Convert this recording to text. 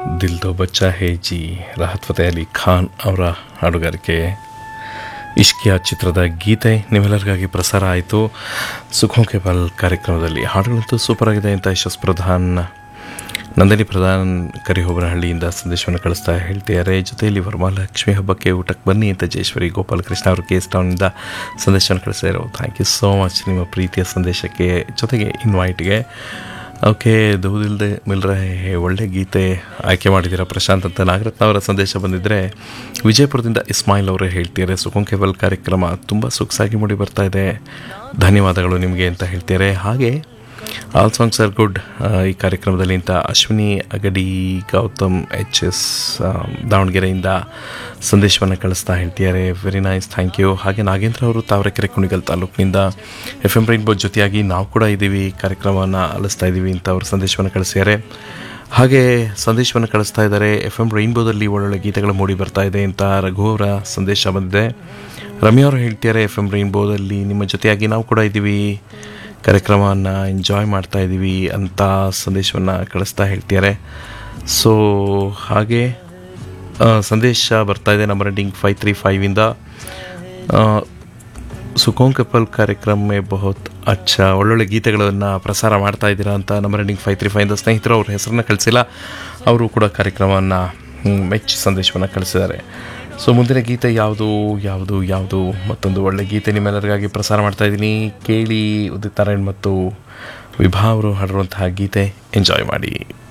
ದಿಲ್ ದೋ ಬಚ್ಚಾ ಹೇ ಜಿ ರಾಹತ್ ಫತೇ ಅಲಿ ಖಾನ್ ಅವರ ಹಾಡುಗಾರಿಕೆ ಇಷ್ಕಿಯಾ ಚಿತ್ರದ ಗೀತೆ ನಿಮ್ಮೆಲ್ಲರಿಗಾಗಿ ಪ್ರಸಾರ ಆಯಿತು ಸುಖೋಂ ಕೇಬಲ್ ಕಾರ್ಯಕ್ರಮದಲ್ಲಿ ಹಾಡುಗಳಂತೂ ಸೂಪರ್ ಆಗಿದೆ ಅಂತ ಯಶಸ್ ಪ್ರಧಾನ್ ನಂದಿನಿ ಪ್ರಧಾನ್ ಕರಿಹೋಬನಹಳ್ಳಿಯಿಂದ ಸಂದೇಶವನ್ನು ಕಳಿಸ್ತಾ ಹೇಳ್ತಿದ್ದಾರೆ ಜೊತೆಯಲ್ಲಿ ವರಮಹಾಲಕ್ಷ್ಮಿ ಹಬ್ಬಕ್ಕೆ ಊಟಕ್ಕೆ ಬನ್ನಿ ಅಂತ ಜಯೇಶ್ವರಿ ಗೋಪಾಲಕೃಷ್ಣ ಅವರು ಕೇಸ್ ಟೌನಿಂದ ಸಂದೇಶವನ್ನು ಕಳಿಸ್ತಾ ಥ್ಯಾಂಕ್ ಯು ಸೋ ಮಚ್ ನಿಮ್ಮ ಪ್ರೀತಿಯ ಸಂದೇಶಕ್ಕೆ ಜೊತೆಗೆ ಇನ್ವೈಟ್ಗೆ ಓಕೆ ದೂದಿಲ್ದೆ ಮಿಲ್ರಹೆ ಒಳ್ಳೆ ಗೀತೆ ಆಯ್ಕೆ ಮಾಡಿದ್ದೀರಾ ಪ್ರಶಾಂತ್ ಅಂತ ನಾಗರತ್ನ ಅವರ ಸಂದೇಶ ಬಂದಿದ್ದರೆ ವಿಜಯಪುರದಿಂದ ಇಸ್ಮಾಯಿಲ್ ಅವರೇ ಹೇಳ್ತಿದ್ದಾರೆ ಸುಖಂ ಕೇಬಲ್ ಕಾರ್ಯಕ್ರಮ ತುಂಬ ಸೊಗಸಾಗಿ ಮೂಡಿ ಬರ್ತಾ ಇದೆ ಧನ್ಯವಾದಗಳು ನಿಮಗೆ ಅಂತ ಹೇಳ್ತಿದ್ದಾರೆ ಹಾಗೆ ಆಲ್ ಸಾಂಗ್ಸ್ ಆರ್ ಗುಡ್ ಈ ಕಾರ್ಯಕ್ರಮದಲ್ಲಿ ಇಂಥ ಅಶ್ವಿನಿ ಅಗಡಿ ಗೌತಮ್ ಎಚ್ ಎಸ್ ದಾವಣಗೆರೆಯಿಂದ ಸಂದೇಶವನ್ನು ಕಳಿಸ್ತಾ ಹೇಳ್ತಿದ್ದಾರೆ ವೆರಿ ನೈಸ್ ಥ್ಯಾಂಕ್ ಯು ಹಾಗೆ ನಾಗೇಂದ್ರ ಅವರು ತಾವರೆಕೆರೆ ಕುಣಿಗಲ್ ತಾಲೂಕಿನಿಂದ ಎಫ್ ಎಂ ರೈನ್ಬೋ ಜೊತೆಯಾಗಿ ನಾವು ಕೂಡ ಇದ್ದೀವಿ ಕಾರ್ಯಕ್ರಮವನ್ನು ಆಲಿಸ್ತಾ ಇದ್ದೀವಿ ಅಂತ ಅವರು ಸಂದೇಶವನ್ನು ಕಳಿಸಿದ್ದಾರೆ ಹಾಗೆ ಸಂದೇಶವನ್ನು ಕಳಿಸ್ತಾ ಇದ್ದಾರೆ ಎಫ್ ಎಂ ರೈನ್ಬೋದಲ್ಲಿ ಒಳ್ಳೊಳ್ಳೆ ಗೀತೆಗಳು ಮೂಡಿ ಬರ್ತಾ ಇದೆ ಅಂತ ರಘು ಅವರ ಸಂದೇಶ ಬಂದಿದೆ ರಮ್ಯ ಅವರು ಹೇಳ್ತಿದ್ದಾರೆ ಎಫ್ ಎಂ ರೈನ್ಬೋದಲ್ಲಿ ನಿಮ್ಮ ಜೊತೆಯಾಗಿ ನಾವು ಕೂಡ ಇದ್ದೀವಿ ಕಾರ್ಯಕ್ರಮವನ್ನು ಎಂಜಾಯ್ ಮಾಡ್ತಾ ಇದ್ದೀವಿ ಅಂತ ಸಂದೇಶವನ್ನು ಕಳಿಸ್ತಾ ಹೇಳ್ತಿದ್ದಾರೆ ಸೊ ಹಾಗೆ ಆ, ಸಂದೇಶ ಬರ್ತಾ ಇದೆ ನಮ್ಮ ರೆಂಡಿಂಗ್ ಫೈವ್ ತ್ರೀ ಫೈವಿಂದ ಸುಖೋಂ ಕಪಲ್ ಕಾರ್ಯಕ್ರಮ ಮೇ ಬಹುತ್ ಅಚ್ಚ ಒಳ್ಳೊಳ್ಳೆ ಗೀತೆಗಳನ್ನು ಪ್ರಸಾರ ಮಾಡ್ತಾ ಇದ್ದೀರಾ ಅಂತ ನಮ್ಮ ರೆಂಡಿಂಗ್ ಫೈವ್ ತ್ರೀ ಫೈವಿಂದ ಸ್ನೇಹಿತರು ಅವ್ರ ಹೆಸರನ್ನ ಕಳಿಸಿಲ್ಲ ಅವರು ಕೂಡ ಕಾರ್ಯಕ್ರಮವನ್ನು ಮೆಚ್ಚಿ ಸಂದೇಶವನ್ನು ಕಳಿಸಿದ್ದಾರೆ ಸೊ ಮುಂದಿನ ಗೀತೆ ಯಾವುದು ಯಾವುದು ಯಾವುದು ಮತ್ತೊಂದು ಒಳ್ಳೆ ಗೀತೆ ನಿಮ್ಮೆಲ್ಲರಿಗಾಗಿ ಪ್ರಸಾರ ಮಾಡ್ತಾ ಇದ್ದೀನಿ ಕೇಳಿ ಉದಿತ್ ನಾರಾಯಣ್ ಮತ್ತು ವಿಭಾ ಅವರು ಹಾಡಿರುವಂತಹ ಗೀತೆ ಎಂಜಾಯ್ ಮಾಡಿ